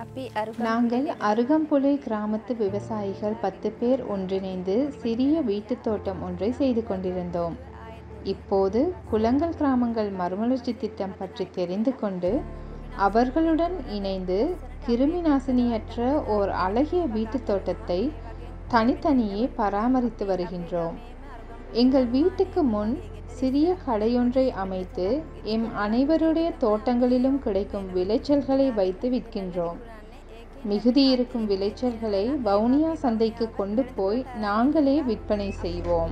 අපි අරුග நாங்கள் அருகம்புலை கிராமத்து விவசாயிகள் பத்து பேர் ஒன்றிணைந்து சிறிய வீட்டுத் தோட்டம் ஒன்றை செய்து கொண்டிருந்தோம் இப்போது குளங்கள் கிராமங்கள் மறுமலர்ச்சி திட்டம் பற்றி தெரிந்து கொண்டு அவர்களுடன் இணைந்து கிருமி நாசினியற்ற ஓர் அழகிய வீட்டுத் தோட்டத்தை தனித்தனியே பராமரித்து வருகின்றோம் எங்கள் வீட்டுக்கு முன் சிறிய கடையொன்றை அமைத்து எம் அனைவருடைய தோட்டங்களிலும் கிடைக்கும் விளைச்சல்களை வைத்து விற்கின்றோம் மிகுதி இருக்கும் விளைச்சல்களை வவுனியா சந்தைக்கு கொண்டு போய் நாங்களே விற்பனை செய்வோம்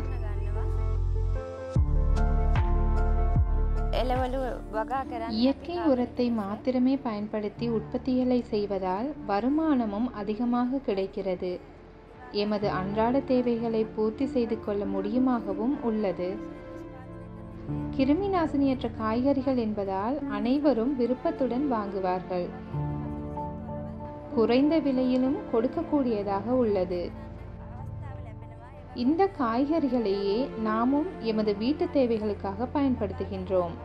එලවලු වගා කරන්න இயற்கை உரத்தை மாத்திரமே பயன்படுத்தி உற்பத்திகளை செய்வதால் வருமானமும் அதிகமாக கிடைக்கிறது எமது அன்றாட தேவைகளை பூர்த்தி செய்து கொள்ள முடியுமாகவும் உள்ளது கிருமி நாசினியற்ற காய்கறிகள் என்பதால் அனைவரும் விருப்பத்துடன் வாங்குவார்கள் குறைந்த விலையிலும் கொடுக்கக்கூடியதாக உள்ளது இந்த காய்கறிகளையே நாமும் எமது வீட்டு தேவைகளுக்காக பயன்படுத்துகின்றோம்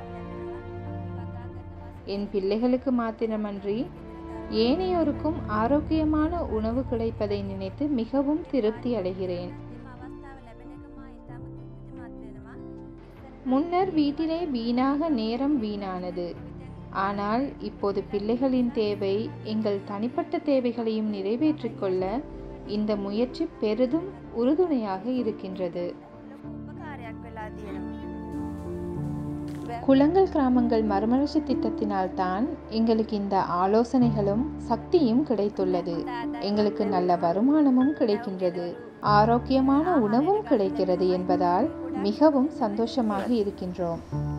என் பிள்ளைகளுக்கு மாத்திரமன்றி ஏனையோருக்கும் ஆரோக்கியமான உணவு கிடைப்பதை நினைத்து மிகவும் திருப்தி அடைகிறேன் முன்னர் வீட்டிலே வீணாக நேரம் வீணானது ஆனால் இப்போது பிள்ளைகளின் தேவை எங்கள் தனிப்பட்ட தேவைகளையும் நிறைவேற்றிக் கொள்ள இந்த முயற்சி பெரிதும் உறுதுணையாக இருக்கின்றது උපකාරයක් වෙලා තියෙනවා குளங்கள் கிராமங்கள் மறுமலர்ச்சி திட்டத்தினால் தான் எங்களுக்கு இந்த ஆலோசனைகளும் சக்தியும் கிடைத்துள்ளது எங்களுக்கு நல்ல வருமானமும் கிடைக்கின்றது ஆரோக்கியமான உணவும் கிடைக்கிறது என்பதால் மிகவும் சந்தோஷமாக இருக்கின்றோம்